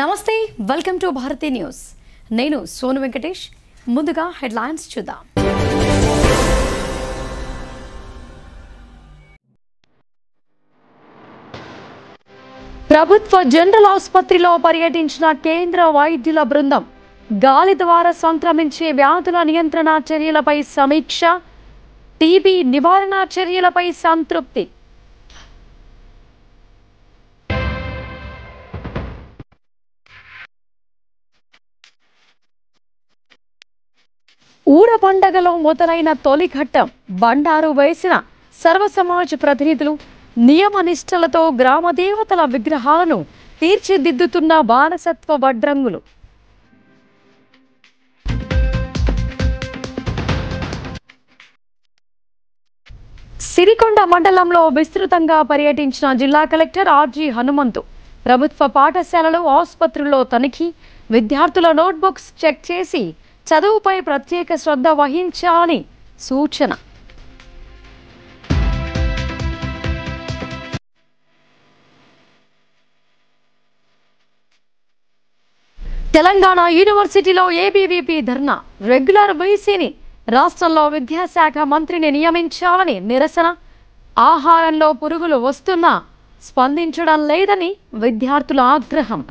నమస్తే welcome to Bharati news నేను సోను వెంకటేష్ ముందుగా హెడ్లైన్స్ చూద్దాం ప్రభుత్వ జనరల్ ఆసుపత్రిలో పర్యటించిన కేంద్ర వైద్యుల బృందం గాలి ద్వారా సంక్రమించే వ్యాధుల నియంత్రణ చర్యలపై సమీక్ష టీబీ నివారణ చర్యలపై సంతృప్తి ఊర పండగలో మొదలైన తొలి ఘట్టం బండారు వేసిన సర్వ సమాజ్ ప్రతినిధులు నియమ నిష్టలతో గ్రామ దేవతల విగ్రహాలను తీర్చిదిద్దుతున్న బాలసత్వ వడ్రంగులు సిరికొండ మండలంలో విస్తృతంగా పర్యటించిన జిల్లా కలెక్టర్ ఆర్జీ హనుమంతు ప్రభుత్వ పాఠశాలలు ఆసుపత్రుల్లో తనిఖీ విద్యార్థుల నోట్బుక్స్ చెక్ చేసి చదువుపై ప్రత్యేక శ్రద్ధ వహించాలని సూచన తెలంగాణ యూనివర్సిటీలో ఏబీవీపీ ధర్నా రెగ్యులర్ వీసీని రాష్ట్రంలో విద్యాశాఖ మంత్రిని నియమించాలని నిరసన ఆహారంలో పురుగులు వస్తున్నా స్పందించడం లేదని విద్యార్థుల ఆగ్రహం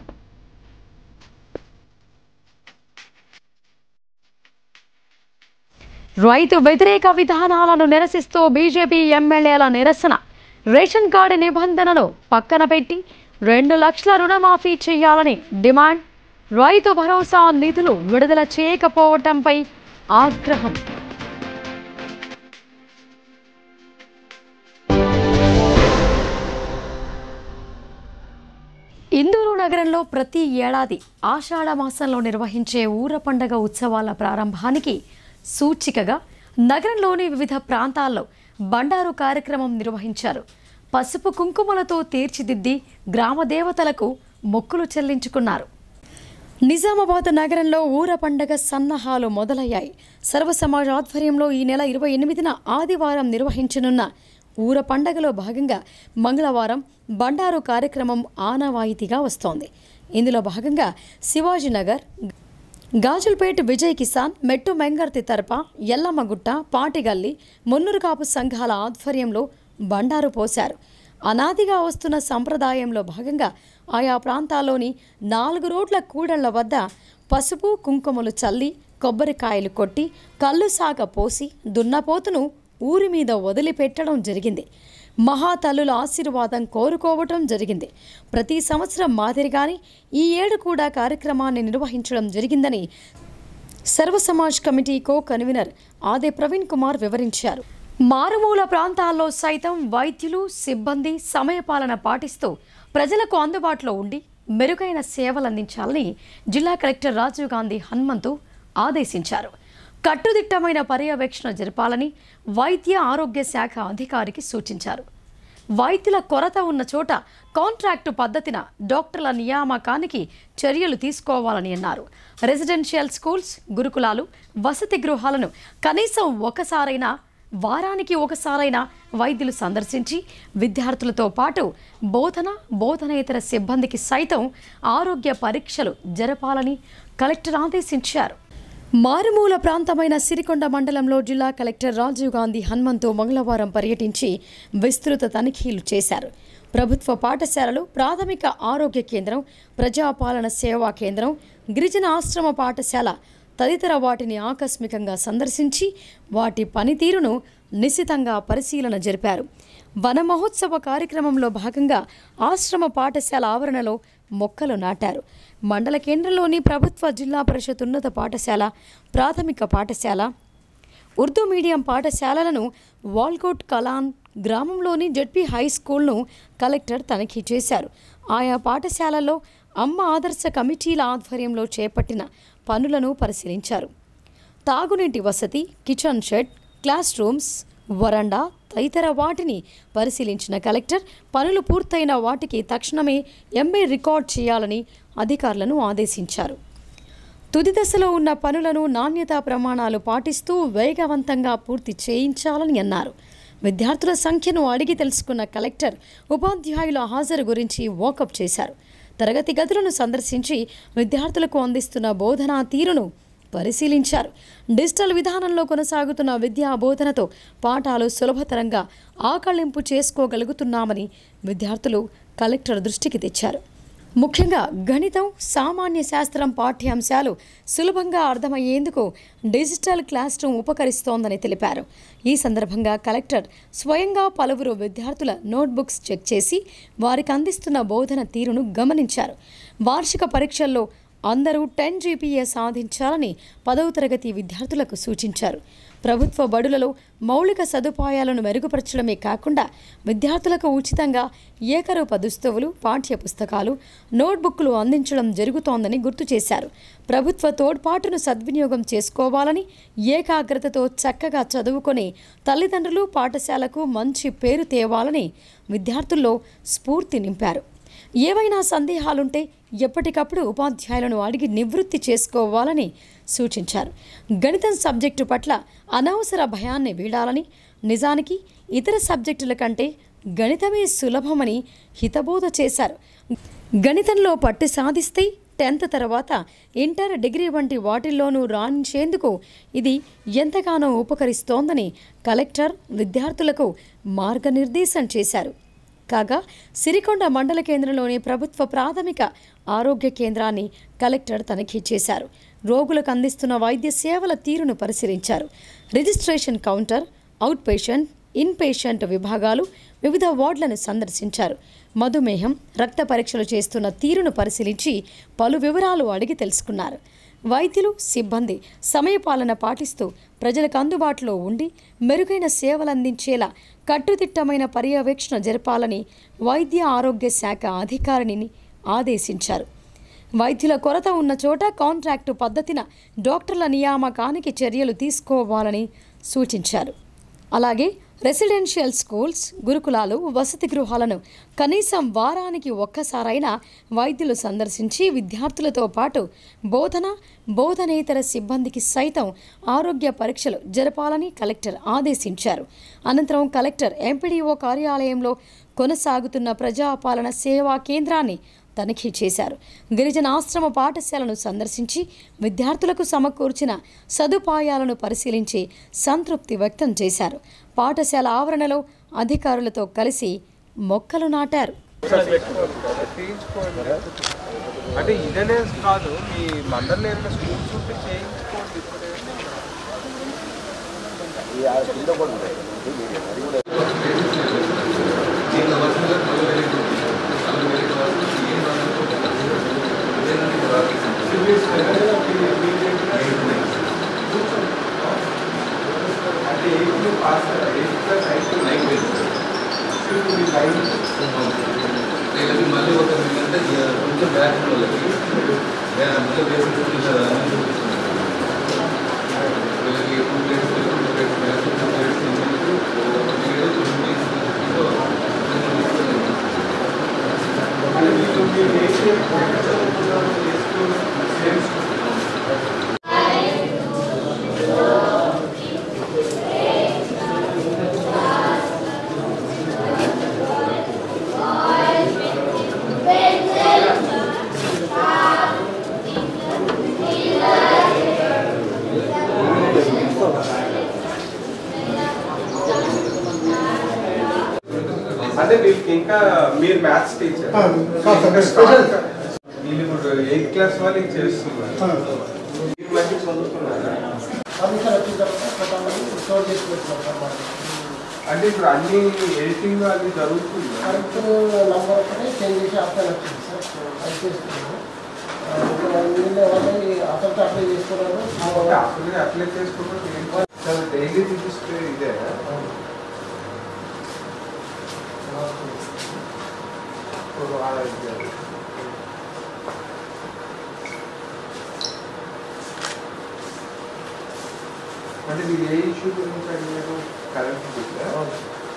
రైతు వ్యతిరేక విధానాలను నిరసిస్తూ బీజేపీ ఎమ్మెల్యేల నిరసన రేషన్ కార్డు నిబంధనను పక్కన పెట్టి రెండు లక్షల రుణమాఫీ చేయాలని డిమాండ్ రైతు భరోసా నిధులు విడుదల చేయకపోవటంపై ఆగ్రహం ఇందూరు నగరంలో ప్రతి ఏడాది ఆషాఢ మాసంలో నిర్వహించే ఊర పండగ ఉత్సవాల ప్రారంభానికి సూచికగా నగరంలోని వివిధ ప్రాంతాల్లో బండారు కార్యక్రమం నిర్వహించారు పసుపు కుంకుమలతో తీర్చిదిద్ది గ్రామ దేవతలకు మొక్కులు చెల్లించుకున్నారు నిజామాబాద్ నగరంలో ఊర పండగ సన్నాహాలు మొదలయ్యాయి సర్వ సమాజ్ ఆధ్వర్యంలో ఈ నెల ఇరవై ఎనిమిదిన ఆదివారం నిర్వహించనున్న ఊర పండగలో భాగంగా మంగళవారం బండారు కార్యక్రమం ఆనవాయితీగా వస్తోంది ఇందులో భాగంగా శివాజీనగర్ గాజుల్పేట్ విజయ్ కిసాన్ మెట్టు మెంగర్తి తరప ఎల్లమ్మగుట్ట పాటిగల్లి మున్నూరు కాపు సంఘాల ఆధ్వర్యంలో బండారు పోశారు అనాదిగా వస్తున్న సంప్రదాయంలో భాగంగా ఆయా ప్రాంతాల్లోని నాలుగు రోడ్ల కూడళ్ల వద్ద పసుపు కుంకుమలు చల్లి కొబ్బరికాయలు కొట్టి కళ్ళు సాగ పోసి దున్నపోతును ఊరి మీద వదిలిపెట్టడం జరిగింది మహాతల్లుల ఆశీర్వాదం కోరుకోవటం జరిగింది ప్రతి సంవత్సరం మాదిరిగానే ఈ ఏడు కూడా కార్యక్రమాన్ని నిర్వహించడం జరిగిందని సర్వ సమాజ్ కమిటీ కో కన్వీనర్ ఆదే ప్రవీణ్ కుమార్ వివరించారు మారుమూల ప్రాంతాల్లో సైతం వైద్యులు సిబ్బంది సమయపాలన పాటిస్తూ ప్రజలకు అందుబాటులో ఉండి మెరుగైన సేవలందించాలని జిల్లా కలెక్టర్ రాజీవ్ గాంధీ హనుమంతు ఆదేశించారు కట్టుదిట్టమైన పర్యవేక్షణ జరపాలని వైద్య ఆరోగ్య శాఖ అధికారికి సూచించారు వైద్యుల కొరత ఉన్న చోట కాంట్రాక్టు పద్ధతిన డాక్టర్ల నియామకానికి చర్యలు తీసుకోవాలని అన్నారు రెసిడెన్షియల్ స్కూల్స్ గురుకులాలు వసతి గృహాలను కనీసం ఒకసారైనా వారానికి ఒకసారైనా వైద్యులు సందర్శించి విద్యార్థులతో పాటు బోధన బోధనేతర సిబ్బందికి సైతం ఆరోగ్య పరీక్షలు జరపాలని కలెక్టర్ ఆదేశించారు మారుమూల ప్రాంతమైన సిరికొండ మండలంలో జిల్లా కలెక్టర్ రాజీవ్ గాంధీ హనుమంతు మంగళవారం పర్యటించి విస్తృత తనిఖీలు చేశారు ప్రభుత్వ పాఠశాలలు ప్రాథమిక ఆరోగ్య కేంద్రం ప్రజాపాలన సేవా కేంద్రం గిరిజన ఆశ్రమ పాఠశాల తదితర వాటిని ఆకస్మికంగా సందర్శించి వాటి పనితీరును నిశితంగా పరిశీలన జరిపారు వన మహోత్సవ కార్యక్రమంలో భాగంగా ఆశ్రమ పాఠశాల ఆవరణలో మొక్కలు నాటారు మండల కేంద్రంలోని ప్రభుత్వ జిల్లా పరిషత్ ఉన్నత పాఠశాల ప్రాథమిక పాఠశాల ఉర్దూ మీడియం పాఠశాలలను వాల్కోట్ కలాన్ గ్రామంలోని జడ్పీ హై స్కూల్ను కలెక్టర్ తనిఖీ చేశారు ఆయా పాఠశాలల్లో అమ్మ ఆదర్శ కమిటీల ఆధ్వర్యంలో చేపట్టిన పనులను పరిశీలించారు తాగునీటి వసతి కిచెన్ షెడ్ క్లాస్ రూమ్స్ వరండా తదితర వాటిని పరిశీలించిన కలెక్టర్ పనులు పూర్తయిన వాటికి తక్షణమే ఎంఏ రికార్డ్ చేయాలని అధికారులను ఆదేశించారు తుది దశలో ఉన్న పనులను నాణ్యతా ప్రమాణాలు పాటిస్తూ వేగవంతంగా పూర్తి చేయించాలని అన్నారు విద్యార్థుల సంఖ్యను అడిగి తెలుసుకున్న కలెక్టర్ ఉపాధ్యాయుల హాజరు గురించి వాకప్ చేశారు తరగతి గదులను సందర్శించి విద్యార్థులకు అందిస్తున్న బోధనా తీరును పరిశీలించారు డిజిటల్ విధానంలో కొనసాగుతున్న విద్యా బోధనతో పాఠాలు సులభతరంగా ఆకళింపు చేసుకోగలుగుతున్నామని విద్యార్థులు కలెక్టర్ దృష్టికి తెచ్చారు ముఖ్యంగా గణితం సామాన్య శాస్త్రం పాఠ్యాంశాలు సులభంగా అర్థమయ్యేందుకు డిజిటల్ క్లాస్ రూమ్ ఉపకరిస్తోందని తెలిపారు ఈ సందర్భంగా కలెక్టర్ స్వయంగా పలువురు విద్యార్థుల నోట్బుక్స్ చెక్ చేసి వారికి అందిస్తున్న బోధన తీరును గమనించారు వార్షిక పరీక్షల్లో అందరూ టెన్ జీపీఏ సాధించాలని పదవ తరగతి విద్యార్థులకు సూచించారు ప్రభుత్వ బడులలో మౌలిక సదుపాయాలను మెరుగుపరచడమే కాకుండా విద్యార్థులకు ఉచితంగా ఏకరూప దుస్తువులు పాఠ్య పుస్తకాలు నోట్బుక్లు అందించడం జరుగుతోందని గుర్తు చేశారు ప్రభుత్వ తోడ్పాటును సద్వినియోగం చేసుకోవాలని ఏకాగ్రతతో చక్కగా చదువుకొని తల్లిదండ్రులు పాఠశాలకు మంచి పేరు తేవాలని విద్యార్థుల్లో స్ఫూర్తి నింపారు ఏవైనా సందేహాలుంటే ఎప్పటికప్పుడు ఉపాధ్యాయులను అడిగి నివృత్తి చేసుకోవాలని సూచించారు గణితం సబ్జెక్టు పట్ల అనవసర భయాన్ని వీడాలని నిజానికి ఇతర సబ్జెక్టుల కంటే గణితమే సులభమని హితబోధ చేశారు గణితంలో పట్టు సాధిస్తే టెన్త్ తర్వాత ఇంటర్ డిగ్రీ వంటి వాటిల్లోనూ రాణించేందుకు ఇది ఎంతగానో ఉపకరిస్తోందని కలెక్టర్ విద్యార్థులకు మార్గనిర్దేశం చేశారు కాగా సిరికొండ మండల కేంద్రంలోని ప్రభుత్వ ప్రాథమిక ఆరోగ్య కేంద్రాన్ని కలెక్టర్ తనిఖీ చేశారు రోగులకు అందిస్తున్న వైద్య సేవల తీరును పరిశీలించారు registration counter out patient in patient విభాగాలు వివిధ వార్డులను సందర్శించారు మధుమేహం రక్త పరీక్షలు చేస్తున్న తీరును పరిశీలించి పలు వివరాలు అడిగి తెలుసుకున్నారు వైద్యులు సిబ్బంది సమయపాలన పాటిస్తూ ప్రజలకు అందుబాటులో ఉండి మెరుగైన సేవలు అందించేలా కట్టుదిట్టమైన పర్యవేక్షణ జరపాలని వైద్య ఆరోగ్య శాఖ అధికారిని ఆదేశించారు వైద్యుల కొరత ఉన్న చోట కాంట్రాక్టు పద్ధతిన డాక్టర్ల నియామకానికి చర్యలు తీసుకోవాలని సూచించారు అలాగే రెసిడెన్షియల్ స్కూల్స్ గురుకులాలు వసతి గృహాలను కనీసం వారానికి ఒక్కసారైనా వైద్యులు సందర్శించి విద్యార్థులతో పాటు బోధన బోధనేతర సిబ్బందికి సైతం ఆరోగ్య పరీక్షలు జరపాలని కలెక్టర్ ఆదేశించారు అనంతరం కలెక్టర్ ఎంపీడీఓ కార్యాలయంలో కొనసాగుతున్న ప్రజాపాలన సేవా కేంద్రాన్ని తనిఖీ చేశారు గిరిజన ఆశ్రమ పాఠశాలను సందర్శించి విద్యార్థులకు సమకూర్చిన సదుపాయాలను పరిశీలించి సంతృప్తి వ్యక్తం చేశారు పాఠశాల ఆవరణలో అధికారులతో కలిసి మొక్కలు నాటారు చేయించుకోండి అంటే ఇదనే కాదు మీ మండలంలో ఏమైనా స్కూల్స్ ఉంటే చేయించుకోండి ఇప్పుడే వీళ్ళకి మళ్ళీ ఒక ఏంటంటే కొంచెం బ్యాక్ వాళ్ళకి వేరే మళ్ళీ వేసి చూపించారు వీళ్ళకి two plates two plates back two plates ఒక పీరియడ్ టూ అంటే వీళ్ళకి ఇంకా మీరు మ్యాథ్స్ టీచర్ ఆ, కాదు సార్, స్పెషల్ సార్. వీళ్ళు ఇప్పుడు ఎయిత్ క్లాస్ వాళ్ళకి చేస్తున్నారు మీరు మంచి చదువుతున్నారా ఆఫీసర్ వచ్చిన తర్వాత కొంతమంది స్టోర్ చేసి పెట్టుకున్నాం సార్ వాళ్ళు. అంటే ఇప్పుడు అన్ని ఎడిటింగ్ అన్ని జరుగుతుంది కరెక్ట్ నంబర్ ఒకటే చేంజ్ చేసి ఆప్షన్ వచ్చింది సార్ అది చేసుకున్నాము ఆ, ఇప్పుడు వీళ్ళే వాళ్ళని అతనితో అప్లై చేసుకున్నారు అప్లై అప్లై చేసుకుంటే డైలీ రిజిస్టర్ ఇదే ఇప్పుడు ఆ- అంటే మీరు ఏ ఇష్యూ గురించి అడిగారు కరెంట్ బిల్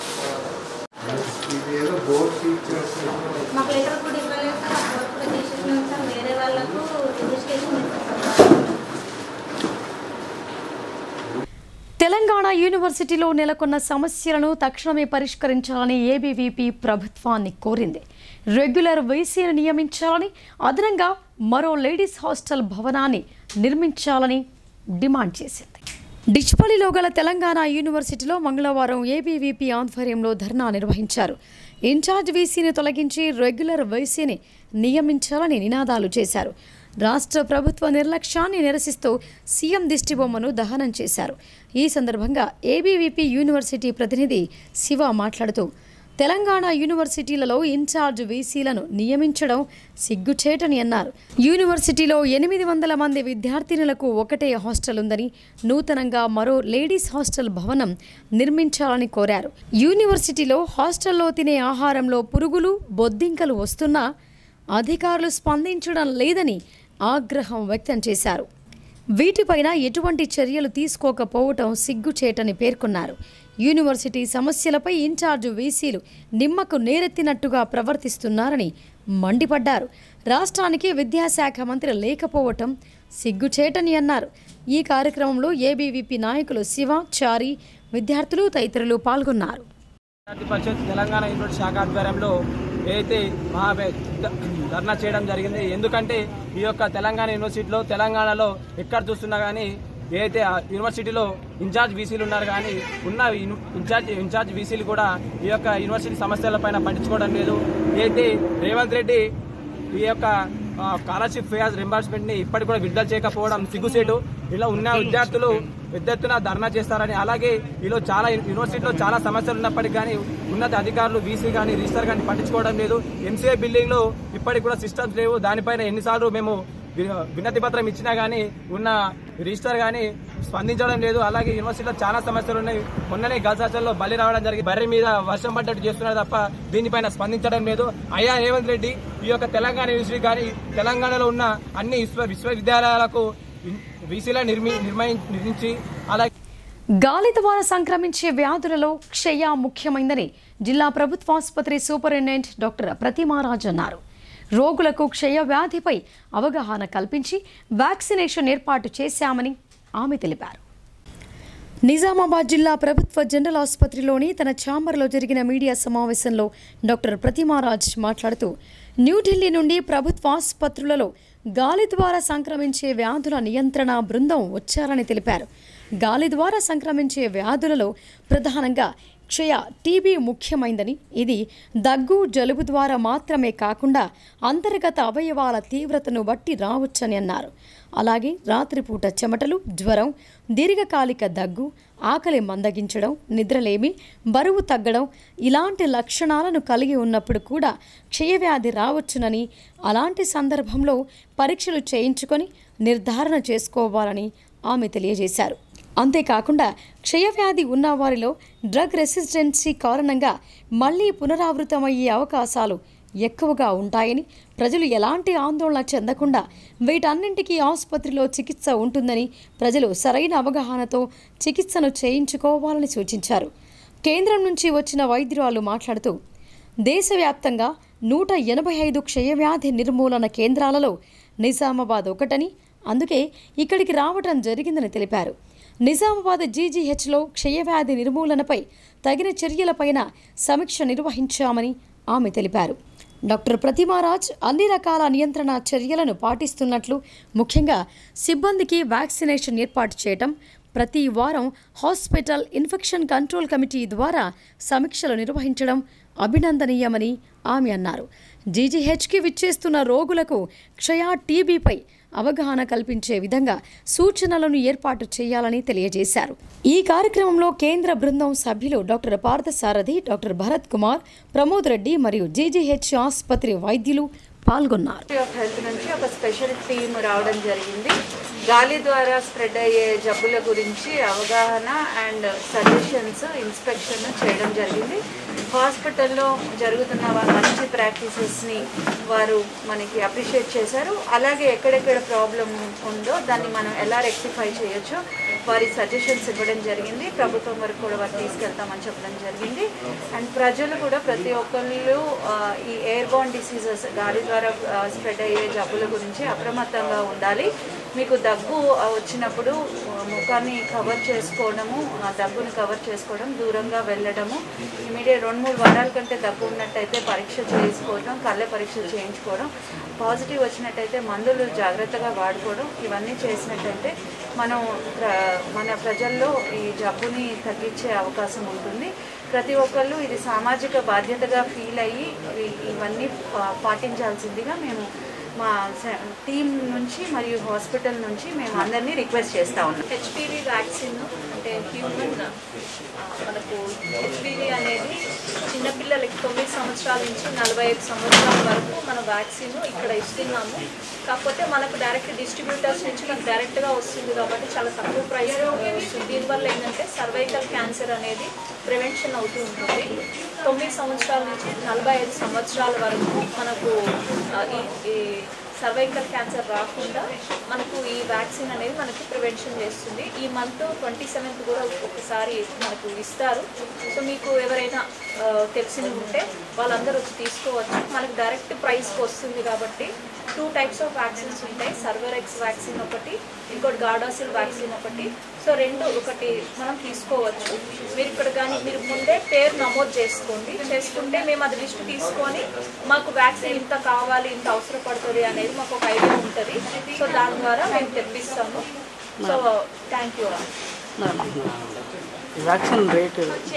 ఇది ఏదో బోర్డ్ టీచర్స్ మాకు లెటర్ కూడా ఇవ్వలేదు సార్ అప్పుడు కూడా తీసేసినాం సార్ వేరే వాళ్ళకు రిజిస్ట్రేషన్ ఇస్తాం సార్ తెలంగాణ యూనివర్సిటీలో నెలకొన్న సమస్యలను తక్షణమే పరిష్కరించాలని ఏబీవీపీ ప్రభుత్వాన్ని కోరింది రెగ్యులర్ వైసీని నియమించాలని అదనంగా మరో లేడీస్ హాస్టల్ భవనాన్ని నిర్మించాలని డిమాండ్ చేసింది డిచ్పల్లిలో గల తెలంగాణ యూనివర్సిటీలో మంగళవారం ఏబీవీపీ ఆధ్వర్యంలో ధర్నా నిర్వహించారు ఇన్ఛార్జ్ వీసీని తొలగించి రెగ్యులర్ వైసీని నియమించాలని నినాదాలు చేశారు రాష్ట్ర ప్రభుత్వ నిర్లక్ష్యాన్ని నిరసిస్తూ సీఎం దిష్టిబొమ్మను దహనం చేశారు ఈ సందర్భంగా ఏబీవీపీ యూనివర్సిటీ ప్రతినిధి శివ మాట్లాడుతూ తెలంగాణ యూనివర్సిటీలలో ఇన్ఛార్జ్ వీసీలను నియమించడం సిగ్గుచేటని అన్నారు యూనివర్సిటీలో ఎనిమిది వందల మంది విద్యార్థినులకు ఒకటే హాస్టల్ ఉందని నూతనంగా మరో లేడీస్ హాస్టల్ భవనం నిర్మించాలని కోరారు యూనివర్సిటీలో హాస్టల్లో తినే ఆహారంలో పురుగులు బొద్దింకలు వస్తున్నా అధికారులు స్పందించడం లేదని ఆగ్రహం వ్యక్తం చేశారు వీటిపైన ఎటువంటి చర్యలు తీసుకోకపోవటం సిగ్గుచేటని పేర్కొన్నారు యూనివర్సిటీ సమస్యలపై ఇన్ఛార్జ్ వీసీలు నిమ్మకు నేరెత్తినట్టుగా ప్రవర్తిస్తున్నారని మండిపడ్డారు రాష్ట్రానికి విద్యాశాఖ మంత్రి లేకపోవటం సిగ్గుచేటని అన్నారు ఈ కార్యక్రమంలో ఏబీవీపీ నాయకులు శివ చారి విద్యార్థులు తదితరులు పాల్గొన్నారు విద్యార్థి పరిషత్ తెలంగాణ యూనివర్సిటీ శాఖ ఆధ్వర్యంలో ఏదైతే మహా ధర్నా చేయడం జరిగింది ఎందుకంటే ఈ యొక్క తెలంగాణ యూనివర్సిటీలో తెలంగాణలో ఎక్కడ చూస్తున్నా కానీ ఏదైతే ఆ యూనివర్సిటీలో ఇన్ఛార్జ్ వీసీలు ఉన్నారు కానీ ఉన్న ఇన్- ఇన్ఛార్జ్ ఇన్ఛార్జ్ వీసీలు కూడా ఈ యొక్క యూనివర్సిటీ సమస్యలపైన పట్టించుకోవడం లేదు ఏదైతే రేవంత్ రెడ్డి ఈ యొక్క ఆ, స్కాలర్షిప్ ఫీజ్ రింబర్స్మెంట్ ని ఇప్పటికి కూడా విడుదల చేయకపోవడం సిగ్గుసేటు ఇలా ఉన్న విద్యార్థులు పెద్ద ఎత్తున ధర్నా చేస్తారని అలాగే ఈలో చాలా యూనివర్సిటీలో చాలా సమస్యలు ఉన్నప్పటికీ కానీ ఉన్నత అధికారులు వీసీ కానీ రిజిస్టర్ కానీ పట్టించుకోవడం లేదు ఎంసీఏ బిల్డింగ్ లో ఇప్పటికి కూడా సిస్టమ్స్ లేవు దానిపైన ఎన్నిసార్లు మేము వి- వినతి పత్రం ఇచ్చినా కానీ ఉన్న రిజిస్టర్ కానీ స్పందించడం లేదు అలాగే యూనివర్సిటీలో చాలా సమస్యలు ఉన్నాయి మొన్ననే గల్సాచల్లో బలి రావడం జరిగింది బర్రె మీద వర్షం పడ్డట్టు చేస్తున్నారు తప్ప దీనిపైన స్పందించడం లేదు అయ్యా రేవంత్ రెడ్డి ఈ యొక్క తెలంగాణ యూనివర్సిటీ కానీ తెలంగాణలో ఉన్న అన్ని విశ్వ విశ్వవిద్యాలయాలకు వీసీలా నిర్మి నిర్మయి నిర్మించి అలాగే గాలి ద్వారా సంక్రమించే వ్యాధులలో క్షయ ముఖ్యమైందని జిల్లా ప్రభుత్వాసుపత్రి సూపరింటెండెంట్ డాక్టర్ ప్రతిమారాజ్ అన్నారు రోగులకు క్షయ వ్యాధిపై అవగాహన కల్పించి వ్యాక్సినేషన్ ఏర్పాటు చేశామని ఆమె తెలిపారు నిజామాబాద్ జిల్లా ప్రభుత్వ జనరల్ ఆసుపత్రిలోని తన ఛాంబర్లో జరిగిన మీడియా సమావేశంలో డాక్టర్ ప్రతిమారాజ్ మాట్లాడుతూ న్యూఢిల్లీ నుండి ప్రభుత్వ ఆసుపత్రులలో గాలి ద్వారా సంక్రమించే వ్యాధుల నియంత్రణ బృందం వచ్చారని తెలిపారు గాలి ద్వారా సంక్రమించే వ్యాధులలో ప్రధానంగా క్షయ టీబీ ముఖ్యమైందని ఇది దగ్గు జలుబు ద్వారా మాత్రమే కాకుండా అంతర్గత అవయవాల తీవ్రతను బట్టి రావచ్చని అన్నారు అలాగే రాత్రిపూట చెమటలు జ్వరం దీర్ఘకాలిక దగ్గు ఆకలి మందగించడం నిద్రలేమి బరువు తగ్గడం ఇలాంటి లక్షణాలను కలిగి ఉన్నప్పుడు కూడా క్షయవ్యాధి రావచ్చునని అలాంటి సందర్భంలో పరీక్షలు చేయించుకొని నిర్ధారణ చేసుకోవాలని ఆమె తెలియజేశారు అంతేకాకుండా క్షయవ్యాధి ఉన్న వారిలో డ్రగ్ రెసిస్టెన్సీ కారణంగా మళ్లీ పునరావృతమయ్యే అవకాశాలు ఎక్కువగా ఉంటాయని ప్రజలు ఎలాంటి ఆందోళన చెందకుండా వీటన్నింటికీ ఆసుపత్రిలో చికిత్స ఉంటుందని ప్రజలు సరైన అవగాహనతో చికిత్సను చేయించుకోవాలని సూచించారు కేంద్రం నుంచి వచ్చిన వైద్యురాలు మాట్లాడుతూ దేశవ్యాప్తంగా నూట ఎనభై ఐదు క్షయవ్యాధి నిర్మూలన కేంద్రాలలో నిజామాబాద్ ఒకటని అందుకే ఇక్కడికి రావటం జరిగిందని తెలిపారు నిజామాబాద్ జీజీహెచ్లో క్షయవ్యాధి నిర్మూలనపై తగిన చర్యలపైన సమీక్ష నిర్వహించామని ఆమె తెలిపారు డాక్టర్ ప్రతిమారాజ్ అన్ని రకాల నియంత్రణ చర్యలను పాటిస్తున్నట్లు ముఖ్యంగా సిబ్బందికి వ్యాక్సినేషన్ ఏర్పాటు చేయటం ప్రతి వారం హాస్పిటల్ ఇన్ఫెక్షన్ కంట్రోల్ కమిటీ ద్వారా సమీక్షలు నిర్వహించడం అభినందనీయమని ఆమె అన్నారు జీజీహెచ్కి విచ్చేస్తున్న రోగులకు క్షయ టీబీపై అవగాహన కల్పించే విధంగా సూచనలను ఏర్పాటు చేయాలని తెలియజేశారు ఈ కార్యక్రమంలో కేంద్ర బృందం సభ్యులు డాక్టర్ పార్థసారథి డాక్టర్ భరత్ కుమార్ ప్రమోద్ రెడ్డి మరియు జీజీహెచ్ ఆసుపత్రి వైద్యులు పాల్గొన్నారు మినిస్ట్రీ ఆఫ్ హెల్త్ నుంచి ఒక స్పెషల్ టీమ్ రావడం జరిగింది గాలి ద్వారా స్ప్రెడ్ అయ్యే జబ్బుల గురించి అవగాహన అండ్ సజెషన్స్ ఇన్స్పెక్షన్ చేయడం జరిగింది హాస్పిటల్లో జరుగుతున్న వా- మంచి ప్రాక్టీసెస్ని వారు మనకి అప్రిషియేట్ చేశారు అలాగే ఎక్కడెక్కడ ప్రాబ్లం ఉందో దాన్ని మనం ఎలా రెక్టిఫై చేయొచ్చో వారి సజెషన్స్ ఇవ్వడం జరిగింది ప్రభుత్వం వరకు కూడా వారు తీసుకెళ్తామని చెప్పడం జరిగింది అండ్ ప్రజలు కూడా ప్రతి ఒక్కళ్ళు ఆ, ఈ ఎయిర్ బాన్ డిసీజెస్ గాలి ద్వారా స్ప్రెడ్ అయ్యే జబ్బుల గురించి అప్రమత్తంగా ఉండాలి మీకు దగ్గు ఆ, వచ్చినప్పుడు ఆ, ముఖాన్ని కవర్ చేసుకోవడము ఆ దగ్గుని కవర్ చేసుకోవడం దూరంగా వెళ్ళడము ఇమీడియట్ రెండు మూడు వారాల కంటే దగ్గు ఉన్నట్టయితే పరీక్ష చేసుకోవడం కళ్ళ పరీక్ష చేయించుకోవడం పాజిటివ్ వచ్చినట్టయితే మందులు జాగ్రత్తగా వాడుకోవడం ఇవన్నీ చేసినట్టయితే మనం ప్ర- మన ప్రజల్లో ఈ జబ్బుని తగ్గించే అవకాశం ఉంటుంది ప్రతి ఒక్కళ్ళు ఇది సామాజిక బాధ్యతగా ఫీల్ అయ్యి ఇ- ఇవన్నీ పా- పాటించాల్సిందిగా మేము మా టీం నుంచి మరియు హాస్పిటల్ నుంచి మేము అందరినీ రిక్వెస్ట్ చేస్తా ఉన్నాం హెచ్పివి వ్యాక్సిన్ అంటే హ్యూమన్ ఆ, మనకు హెచ్పివి అనేది చిన్నపిల్లలకి తొమ్మిది సంవత్సరాల నుంచి నలభై ఐదు సంవత్సరాల వరకు మన వ్యాక్సిన్ ఇక్కడ ఇస్తున్నాము కాకపోతే మనకు డైరెక్ట్ డిస్ట్రిబ్యూటర్స్ నుంచి మనకు డైరెక్ట్గా వస్తుంది కాబట్టి చాలా తక్కువ ప్రైస్ వస్తుంది దీనివల్ల ఏంటంటే సర్వైకల్ క్యాన్సర్ అనేది ప్రివెన్షన్ అవుతూ ఉంటుంది తొమ్మిది సంవత్సరాల నుంచి నలభై ఐదు సంవత్సరాల వరకు మనకు ఆ, ఈ- ఈ సర్వైకల్ క్యాన్సర్ రాకుండా మనకు ఈ వ్యాక్సిన్ అనేది మనకి ప్రివెన్షన్ చేస్తుంది ఈ మంత్ ట్వంటీ సెవెంత్ కూడా ఒకసారి మనకు ఇస్తారు సో మీకు ఎవరైనా ఆ, తెలిసి ఉంటే వాళ్ళందరూ వచ్చి తీసుకోవచ్చు మనకు డైరెక్ట్ ప్రైస్కి వస్తుంది కాబట్టి టూ టైప్స్ ఆఫ్ వ్యాక్సిన్స్ ఉంటాయి సర్వరెక్స్ వ్యాక్సిన్ ఒకటి ఇంకోటి గార్డాసిల్ వ్యాక్సిన్ ఒకటి సో రెండు ఒకటి మనం తీసుకోవచ్చు మీరు ఇక్కడ కానీ మీరు ముందే పేరు నమోదు చేసుకోండి చేసుకుంటే మేము అది లిస్ట్ తీసుకొని మాకు వ్యాక్సిన్ ఇంత కావాలి ఇంత అవసరపడుతుంది అనేది మాకు ఒక ఐడియా ఉంటుంది సో దాని ద్వారా మేము తెప్పిస్తాము so thank you vaccine rate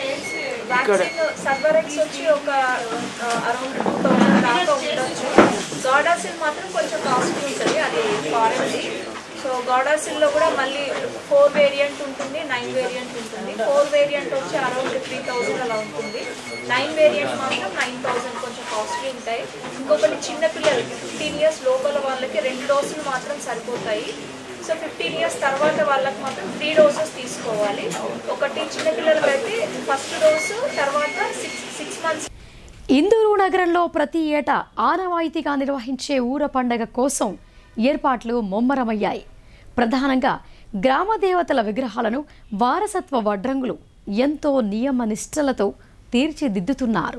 vaccine Cervarix వచ్చి ఒక అరౌండ్ టూ థౌసండ్ దాకా ఉండొచ్చు గాడాసిల్ మాత్రం కొంచెం కాస్ట్లీ ఉంటుంది అది ఫారెన్ది సో గాడాసిల్లో కూడా మళ్ళీ ఫోర్ వేరియంట్ ఉంటుంది నైన్ వేరియంట్ ఉంటుంది ఫోర్ వేరియంట్ వచ్చి అరౌండ్ త్రీ థౌసండ్ అలా ఉంటుంది నైన్ వేరియంట్ మాత్రం నైన్ థౌసండ్ కొంచెం కాస్ట్లీ ఉంటాయి ఇంకొకటి చిన్నపిల్లలకి ఫిఫ్టీన్ ఇయర్స్ లోపల వాళ్ళకి రెండు డోసులు మాత్రం సరిపోతాయి సో ఫిఫ్టీన్ ఇయర్స్ తర్వాత వాళ్ళకి మాత్రం త్రీ డోసెస్ తీసుకోవాలి ఒకటి చిన్నపిల్లలకి అయితే ఫస్ట్ డోసు తర్వాత సిక్స్ సిక్స్ మంత్స్ ఇందూరు నగరంలో ప్రతి ఏటా ఆనవాయితీగా నిర్వహించే ఊర పండగ కోసం ఏర్పాట్లు ముమ్మరమయ్యాయి ప్రధానంగా గ్రామ దేవతల విగ్రహాలను వారసత్వ వడ్రంగులు ఎంతో నియమ నిష్టలతో తీర్చిదిద్దుతున్నారు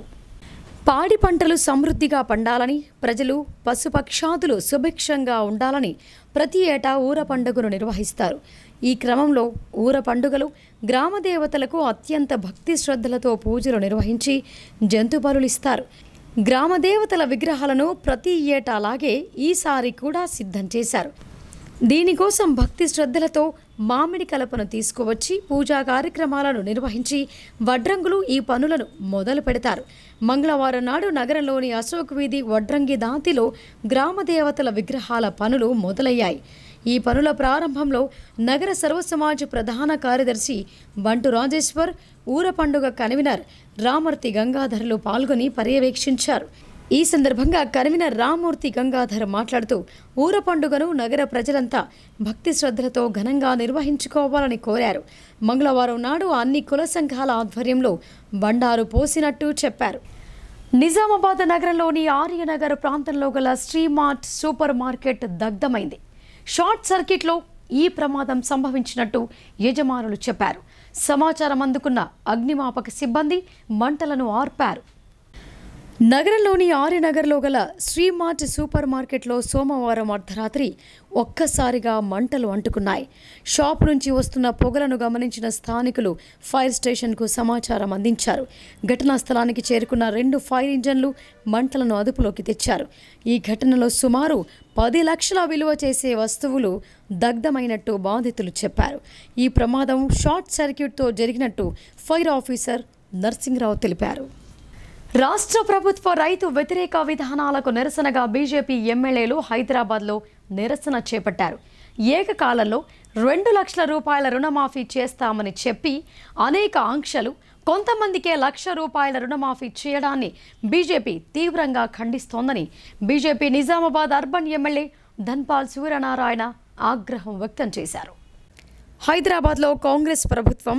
పాడి పంటలు సమృద్ధిగా పండాలని ప్రజలు పశుపక్షాదులు సుభిక్షంగా ఉండాలని ప్రతి ఏటా ఊర పండుగను నిర్వహిస్తారు ఈ క్రమంలో ఊర పండుగలు గ్రామ దేవతలకు అత్యంత భక్తి శ్రద్ధలతో పూజలు నిర్వహించి జంతు బలులిస్తారు గ్రామ దేవతల విగ్రహాలను ప్రతి ఏటా అలాగే ఈసారి కూడా సిద్ధం చేశారు దీనికోసం భక్తి శ్రద్ధలతో మామిడి కలపను తీసుకువచ్చి పూజా కార్యక్రమాలను నిర్వహించి వడ్రంగులు ఈ పనులను మొదలు పెడతారు మంగళవారం నాడు నగరంలోని అశోక్ వీధి వడ్రంగి దాంతిలో గ్రామ దేవతల విగ్రహాల పనులు మొదలయ్యాయి ఈ పనుల ప్రారంభంలో నగర సర్వ సమాజ్ ప్రధాన కార్యదర్శి బంటు రాజేశ్వర్ ఊర పండుగ కన్వీనర్ రామర్తి గంగాధర్లు పాల్గొని పర్యవేక్షించారు ఈ సందర్భంగా కన్వీనర్ రామూర్తి గంగాధర్ మాట్లాడుతూ ఊర పండుగను నగర ప్రజలంతా భక్తి శ్రద్ధలతో ఘనంగా నిర్వహించుకోవాలని కోరారు మంగళవారం నాడు అన్ని కుల సంఘాల ఆధ్వర్యంలో బండారు పోసినట్టు చెప్పారు నిజామాబాద్ నగరంలోని ఆర్యనగర్ ప్రాంతంలో గల శ్రీమార్ట్ సూపర్ మార్కెట్ దగ్ధమైంది షార్ట్ సర్క్యూట్లో ఈ ప్రమాదం సంభవించినట్టు యజమానులు చెప్పారు సమాచారం అందుకున్న అగ్నిమాపక సిబ్బంది మంటలను ఆర్పారు నగరంలోని ఆర్యనగర్లో గల శ్రీమార్ట్ సూపర్ మార్కెట్లో సోమవారం అర్ధరాత్రి ఒక్కసారిగా మంటలు అంటుకున్నాయి షాప్ నుంచి వస్తున్న పొగలను గమనించిన స్థానికులు ఫైర్ స్టేషన్కు సమాచారం అందించారు ఘటనా స్థలానికి చేరుకున్న రెండు ఫైర్ ఇంజన్లు మంటలను అదుపులోకి తెచ్చారు ఈ ఘటనలో సుమారు పది లక్షల విలువ చేసే వస్తువులు దగ్ధమైనట్టు బాధితులు చెప్పారు ఈ ప్రమాదం షార్ట్ సర్క్యూట్తో జరిగినట్టు ఫైర్ ఆఫీసర్ నర్సింగ్రావు తెలిపారు రాష్ట్ర ప్రభుత్వ రైతు వ్యతిరేక విధానాలకు నిరసనగా బీజేపీ ఎమ్మెల్యేలు హైదరాబాద్లో నిరసన చేపట్టారు ఏకకాలంలో రెండు లక్షల రూపాయల రుణమాఫీ చేస్తామని చెప్పి అనేక ఆంక్షలు కొంతమందికే లక్ష రూపాయల రుణమాఫీ చేయడాన్ని బీజేపీ తీవ్రంగా ఖండిస్తోందని BJP Nizamabad urban MLA Dhanpal Suryanarayana ఆగ్రహం వ్యక్తం చేశారు హైదరాబాద్లో కాంగ్రెస్ ప్రభుత్వం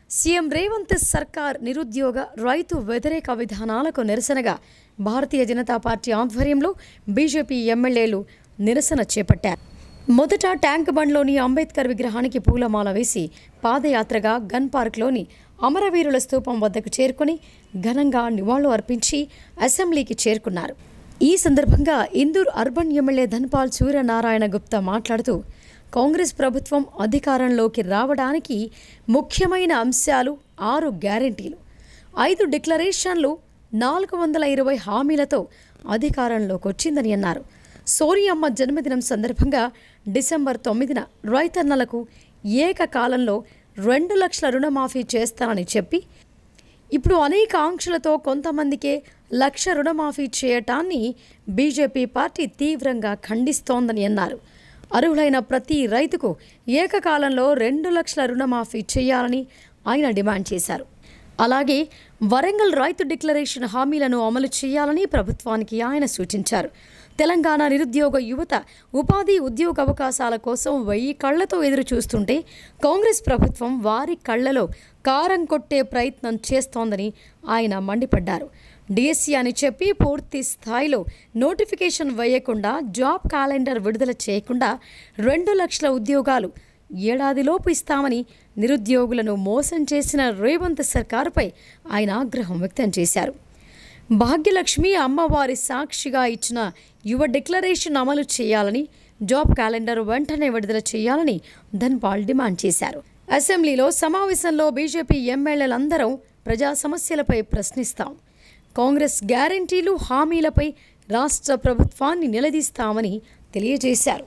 సీఎం రేవంత్ సర్కార్ నిరుద్యోగ రైతు వ్యతిరేక విధానాలకు నిరసనగా భారతీయ జనతా పార్టీ ఆధ్వర్యంలో బీజేపీ ఎమ్మెల్యేలు నిరసన చేపట్టారు మొదట ట్యాంక్ బండ్లోని అంబేద్కర్ విగ్రహానికి పూలమాల వేసి పాదయాత్రగా గన్ పార్క్లోని అమరవీరుల స్తూపం వద్దకు చేరుకుని ఘనంగా నివాళులు అర్పించి అసెంబ్లీకి చేరుకున్నారు ఈ సందర్భంగా ఇందూర్ అర్బన్ ఎమ్మెల్యే ధన్పాల్ సూర్యనారాయణ గుప్తా మాట్లాడుతూ కాంగ్రెస్ ప్రభుత్వం అధికారంలోకి రావడానికి ముఖ్యమైన అంశాలు ఆరు గ్యారంటీలు ఐదు డిక్లరేషన్లు నాలుగు వందల ఇరవై హామీలతో అధికారంలోకి వచ్చిందని అన్నారు సోనియమ్మ జన్మదినం సందర్భంగా డిసెంబర్ తొమ్మిదిన రైతన్నలకు ఏకకాలంలో రెండు లక్షల రుణమాఫీ చేస్తానని చెప్పి ఇప్పుడు అనేక ఆంక్షలతో కొంతమందికే లక్ష రుణమాఫీ చేయటాన్ని బీజేపీ పార్టీ తీవ్రంగా ఖండిస్తోందని అన్నారు అర్హులైన ప్రతి రైతుకు ఏకకాలంలో రెండు లక్షల రుణమాఫీ చేయాలని ఆయన డిమాండ్ చేశారు అలాగే వరంగల్ రైతు డిక్లరేషన్ హామీలను అమలు చేయాలని ప్రభుత్వానికి ఆయన సూచించారు తెలంగాణ నిరుద్యోగ యువత ఉపాధి ఉద్యోగ అవకాశాల కోసం వెయ్యి కళ్లతో ఎదురు చూస్తుంటే కాంగ్రెస్ ప్రభుత్వం వారి కళ్లలో కారం కొట్టే ప్రయత్నం చేస్తోందని ఆయన మండిపడ్డారు డిఎస్సి అని చెప్పి పూర్తి స్థాయిలో నోటిఫికేషన్ వేయకుండా జాబ్ క్యాలెండర్ విడుదల చేయకుండా రెండు లక్షల ఉద్యోగాలు ఏడాదిలోపు ఇస్తామని నిరుద్యోగులను మోసం చేసిన రేవంత్ సర్కారుపై ఆయన ఆగ్రహం వ్యక్తం చేశారు భాగ్యలక్ష్మి అమ్మవారి సాక్షిగా ఇచ్చిన యువ డిక్లరేషన్ అమలు చేయాలని జాబ్ క్యాలెండర్ వెంటనే విడుదల చేయాలని ధన్పాల్ డిమాండ్ చేశారు అసెంబ్లీలో సమావేశంలో బీజేపీ ఎమ్మెల్యేలందరం ప్రజా సమస్యలపై ప్రశ్నిస్తాం కాంగ్రెస్ గ్యారంటీలు హామీలపై రాష్ట్ర ప్రభుత్వాన్ని నిలదీస్తామని తెలియజేశారు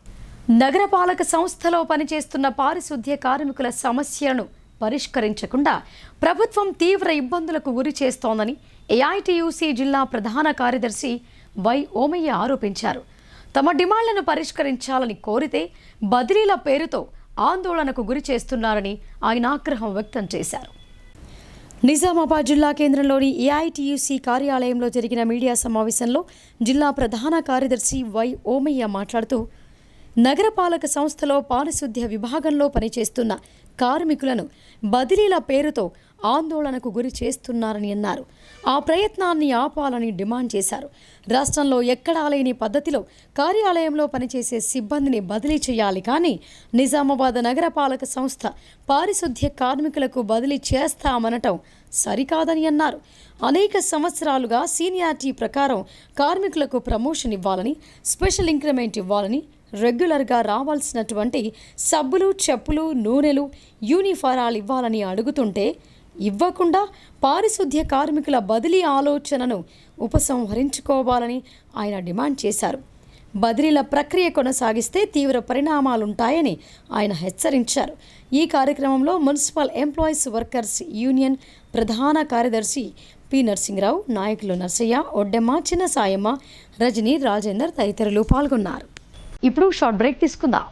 నగరపాలక సంస్థలో పనిచేస్తున్న పారిశుద్ధ్య కార్మికుల సమస్యలను పరిష్కరించకుండా ప్రభుత్వం తీవ్ర ఇబ్బందులకు గురి చేస్తోందని ఏఐటియుసి జిల్లా ప్రధాన కార్యదర్శి వై ఓమయ్య ఆరోపించారు తమ డిమాండ్లను పరిష్కరించాలని కోరితే బదిలీల పేరుతో ఆందోళనకు గురి చేస్తున్నారని ఆయన ఆగ్రహం వ్యక్తం చేశారు నిజామాబాద్ జిల్లా కేంద్రంలోని ఏఐటియుసి కార్యాలయంలో జరిగిన మీడియా సమావేశంలో జిల్లా ప్రధాన కార్యదర్శి వై ఓమయ్య మాట్లాడుతూ నగరపాలక సంస్థలో పారిశుద్ధ్య విభాగంలో పనిచేస్తున్న కార్మికులను బదిలీల పేరుతో ఆందోళనకు గురి చేస్తున్నారని అన్నారు ఆ ప్రయత్నాన్ని ఆపాలని డిమాండ్ చేశారు రాష్ట్రంలో ఎక్కడా లేని పద్ధతిలో కార్యాలయంలో పనిచేసే సిబ్బందిని బదిలీ చేయాలి కానీ నిజామాబాద్ నగరపాలక సంస్థ పారిశుద్ధ్య కార్మికులకు బదిలీ చేస్తామనటం సరికాదని అన్నారు అనేక సంవత్సరాలుగా సీనియారిటీ ప్రకారం కార్మికులకు ప్రమోషన్ ఇవ్వాలని స్పెషల్ ఇంక్రిమెంట్ ఇవ్వాలని రెగ్యులర్గా రావాల్సినటువంటి సబ్బులు చెప్పులు నూనెలు యూనిఫారాలు ఇవ్వాలని అడుగుతుంటే ఇవ్వకుండా పారిశుద్ధ్య కార్మికుల బదిలీ ఆలోచనను ఉపసంహరించుకోవాలని ఆయన డిమాండ్ చేశారు బదిలీల ప్రక్రియ కొనసాగిస్తే తీవ్ర పరిణామాలుంటాయని ఆయన హెచ్చరించారు ఈ కార్యక్రమంలో మున్సిపల్ ఎంప్లాయీస్ వర్కర్స్ యూనియన్ ప్రధాన కార్యదర్శి పి నరసింహరావు నాయకులు నర్సయ్య ఒడ్డెమ్మ చిన్న సాయమ్మ రజని రాజేందర్ తదితరులు పాల్గొన్నారు ఇప్పుడు షార్ట్ బ్రేక్ తీసుకుందాం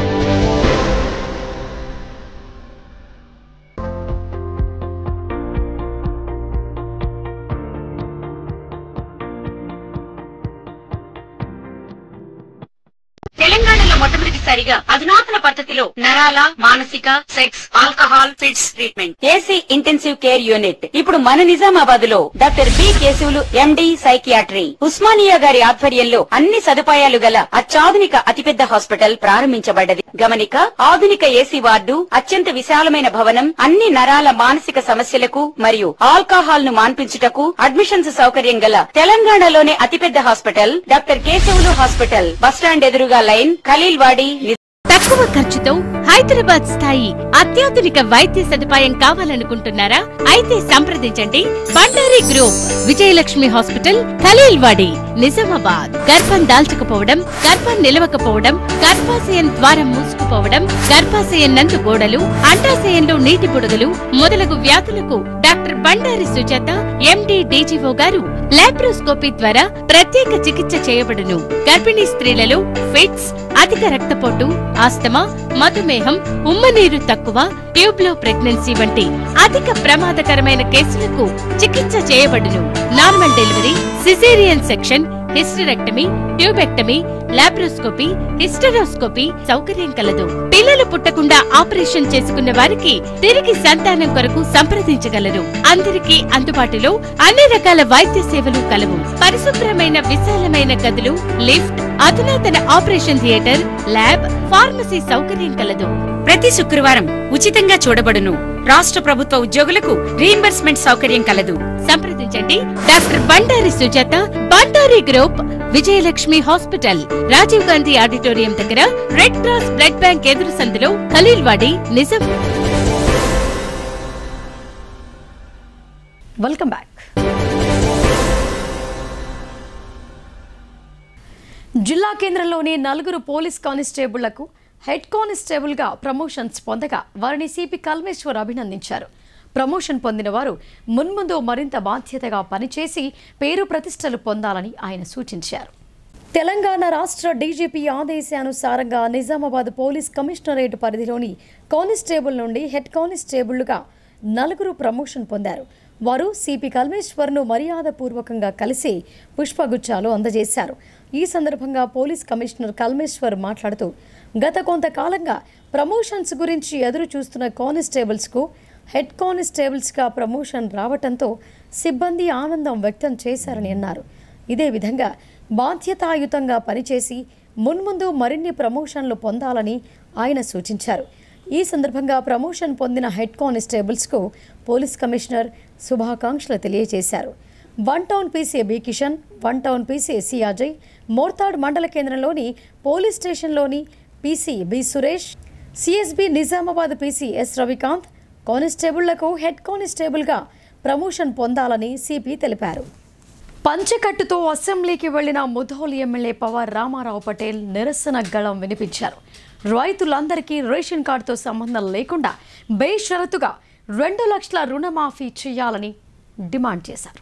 తెలంగాణలో మొట్టమొదటిసారిగా అధునాతన పద్ధతిలో నరాల మానసిక sex alcohol fits treatment AC intensive care unit ఇప్పుడు మన నిజామాబాద్ లో doctor B Keshavulu MD psychiatry Osmania గారి ఆధ్వర్యంలో అన్ని సదుపాయాలు గల అత్యాధునిక అతిపెద్ద హాస్పిటల్ ప్రారంభించబడ్డది గమనిక ఆధునిక ఏసీ వార్డు అత్యంత విశాలమైన భవనం అన్ని నరాల మానసిక సమస్యలకు మరియు ఆల్కహాల్ ను మాన్పించుటకు అడ్మిషన్స్ సౌకర్యం గల తెలంగాణలోనే అతిపెద్ద hospital doctor Keshavulu hospital bus stand ఎదురుగా లైన్ ఖలీల్వాడి తక్కువ ఖర్చుతో హైదరాబాద్ స్థాయి అత్యాధునిక వైద్య సదుపాయం కావాలనుకుంటున్నారా అయితే సంప్రదించండి బండారి గ్రూప్ విజయలక్ష్మి హాస్పిటల్ ఖలీల్వాడి నిజామాబాద్ గర్భం దాల్చకపోవడం గర్భం నిలవకపోవడం గర్భాశయం ద్వారం మూసుకుపోవడం గర్భాశయం నందు గోడలు అండాశయంలో నీటి బుడగలు మొదలగు వ్యాధులకు doctor Bandari Sujatha MD DGO గారు లాప్రోస్కోపీ ద్వారా ప్రత్యేక చికిత్స చేయబడును గర్భిణీ స్త్రీలలో ఫిట్స్ అధిక రక్తపోటు ఆస్తమా మధుమేహం ఉమ్మనీరు తక్కువ ట్యూబ్ లో ప్రెగ్నెన్సీ వంటి అధిక ప్రమాదకరమైన కేసులకు చికిత్స చేయబడును normal delivery caesarean section hysterectomy tubectomy laparoscopy hysteroscopy సౌకర్యం కలదు పిల్లలు పుట్టకుండా ఆపరేషన్ చేసుకున్న వారికి తిరిగి సంతానం కొరకు సంప్రదించగలరు అందరికీ అందుబాటులో అన్ని రకాల వైద్య సేవలు కలవు పరిశుభ్రమైన విశాలమైన గదులు లిఫ్ట్ అధునాతన ఆపరేషన్ థియేటర్ ల్యాబ్ ఫార్మసీ సౌకర్యం కలదు ప్రతి శుక్రవారం ఉచితంగా చూడబడును రాష్ట్ర ప్రభుత్వ ఉద్యోగులకు రీయింబర్స్మెంట్ సౌకర్యం కలదు సంప్రదించండి doctor Bandari Sujatha Bandari group Vijayalakshmi hospital Rajiv Gandhi auditorium దగ్గర రెడ్ క్రాస్ బ్లడ్ బ్యాంక్ ఎదురు సందులో ఖలీల్వాడి నిజం వెల్కమ్ బ్యాక్ జిల్లా కేంద్రంలోని నలుగురు పోలీస్ కానిస్టేబుళ్లకు హెడ్ కానిస్టేబుల్గా ప్రమోషన్స్ పొందగా వారిని సిపి కల్మేశ్వర్ అభినందించారు ప్రమోషన్ పొందిన వారు మున్ముందు మరింత బాధ్యతగా పనిచేసి పేరు ప్రతిష్టలు పొందాలని ఆయన సూచించారు తెలంగాణ రాష్ట్ర డీజీపీ ఆదేశానుసారంగా నిజామాబాద్ పోలీస్ కమిషనరేట్ పరిధిలోని కానిస్టేబుల్ నుండి హెడ్ కానిస్టేబుల్గా నలుగురు ప్రమోషన్ పొందారు వారు సిపి కల్మేశ్వర్ను మర్యాదపూర్వకంగా కలిసి పుష్పగుచ్చాలు అందజేశారు ఈ సందర్భంగా పోలీస్ కమిషనర్ కల్మేశ్వర్ మాట్లాడుతూ గత కొంతకాలంగా ప్రమోషన్స్ గురించి ఎదురు చూస్తున్న కానిస్టేబుల్స్కు హెడ్ కానిస్టేబుల్స్గా ప్రమోషన్ రావటంతో సిబ్బంది ఆనందం వ్యక్తం చేశారని అన్నారు ఇదే విధంగా బాధ్యతాయుతంగా పనిచేసి మున్ముందు మరిన్ని ప్రమోషన్లు పొందాలని ఆయన సూచించారు ఈ సందర్భంగా ప్రమోషన్ పొందిన హెడ్ కానిస్టేబుల్స్కు పోలీస్ కమిషనర్ శుభాకాంక్షలు తెలియజేశారు one town PC B Kishan one town PC C Ajay Mortad మండల కేంద్రంలోని పోలీస్ స్టేషన్లోని PC B Suresh CSB Nizamabad PC S Ravikanth కానిస్టేబుళ్లకు హెడ్ కానిస్టేబుల్గా ప్రమోషన్ పొందాలని సిపి తెలిపారు పంచకట్టుతో అసెంబ్లీకి వెళ్లిన ముధోల్ ఎమ్మెల్యే పవార్ రామారావు పటేల్ నిరసన గళం వినిపించారు రైతులందరికీ రేషన్ కార్డుతో సంబంధం లేకుండా బేషరతుగా రెండు లక్షల రుణమాఫీ చేయాలని డిమాండ్ చేశారు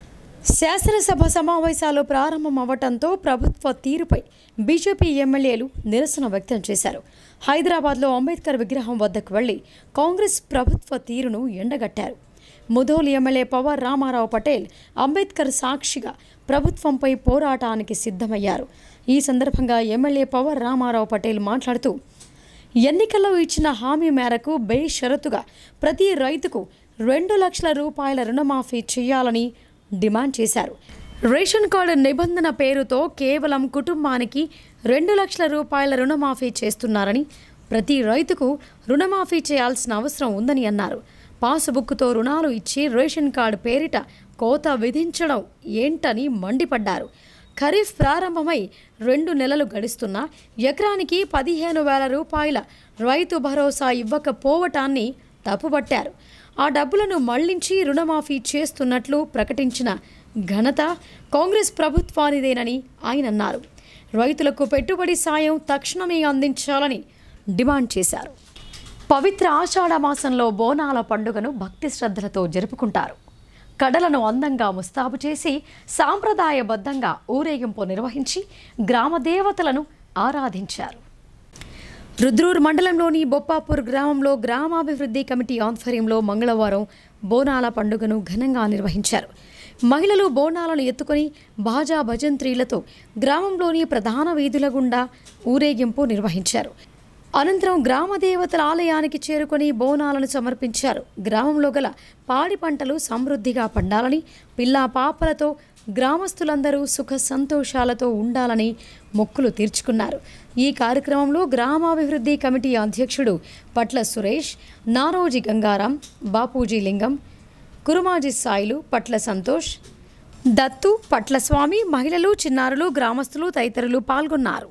శాసనసభ సమావేశాలు ప్రారంభం అవ్వటంతో ప్రభుత్వ తీరుపై బీజేపీ ఎమ్మెల్యేలు నిరసన వ్యక్తం చేశారు హైదరాబాద్లో అంబేద్కర్ విగ్రహం వద్దకు వెళ్లి కాంగ్రెస్ ప్రభుత్వ తీరును ఎండగట్టారు ముధోల్ ఎమ్మెల్యే పవర్ రామారావు పటేల్ అంబేద్కర్ సాక్షిగా ప్రభుత్వంపై పోరాటానికి సిద్ధమయ్యారు ఈ సందర్భంగా ఎమ్మెల్యే పవర్ రామారావు పటేల్ మాట్లాడుతూ ఎన్నికల్లో ఇచ్చిన హామీ మేరకు బేషరతుగా ప్రతి రైతుకు రెండు లక్షల రూపాయల రుణమాఫీ చేయాలని డిమాండ్ చేశారు రేషన్ కార్డు నిబంధన పేరుతో కేవలం కుటుంబానికి రెండు లక్షల రూపాయల రుణమాఫీ చేస్తున్నారని ప్రతి రైతుకు రుణమాఫీ చేయాల్సిన అవసరం ఉందని అన్నారు పాసుబుక్తో రుణాలు ఇచ్చి రేషన్ కార్డు పేరిట కోత విధించడం ఏంటని మండిపడ్డారు ఖరీఫ్ ప్రారంభమై రెండు నెలలు గడుస్తున్నా ఎకరానికి పదిహేను వేల రూపాయల రైతు భరోసా ఇవ్వకపోవటాన్ని తప్పుపట్టారు ఆ డబ్బులను మళ్లించి రుణమాఫీ చేస్తున్నట్లు ప్రకటించిన ఘనత కాంగ్రెస్ ప్రభుత్వానిదేనని ఆయన అన్నారు రైతులకు పెట్టుబడి సాయం తక్షణమే అందించాలని డిమాండ్ చేశారు పవిత్ర ఆషాఢ మాసంలో బోనాల పండుగను భక్తి శ్రద్ధలతో జరుపుకుంటారు కడలను అందంగా ముస్తాబు చేసి సాంప్రదాయబద్ధంగా ఊరేగింపు నిర్వహించి గ్రామ దేవతలను ఆరాధించారు రుద్రూర్ మండలంలోని బొప్పాపూర్ గ్రామంలో గ్రామాభివృద్ధి కమిటీ ఆధ్వర్యంలో మంగళవారం బోనాల పండుగను ఘనంగా నిర్వహించారు మహిళలు బోనాలను ఎత్తుకొని బాజా భజంత్రీలతో గ్రామంలోని ప్రధాన వీధుల గుండా ఊరేగింపు నిర్వహించారు అనంతరం గ్రామ దేవతల ఆలయానికి చేరుకొని బోనాలను సమర్పించారు గ్రామంలో గల పాడి పంటలు సమృద్ధిగా పండాలని పిల్లా పాపలతో గ్రామస్తులందరూ సుఖ సంతోషాలతో ఉండాలని మొక్కులు తీర్చుకున్నారు ఈ కార్యక్రమంలో గ్రామాభివృద్ధి కమిటీ అధ్యక్షుడు పట్ల సురేష్ నారోజి గంగారాం బాపూజీ లింగం కురుమాజీ సాయిలు పట్ల సంతోష్ దత్తు పట్ల స్వామి మహిళలు చిన్నారులు గ్రామస్తులు తదితరులు పాల్గొన్నారు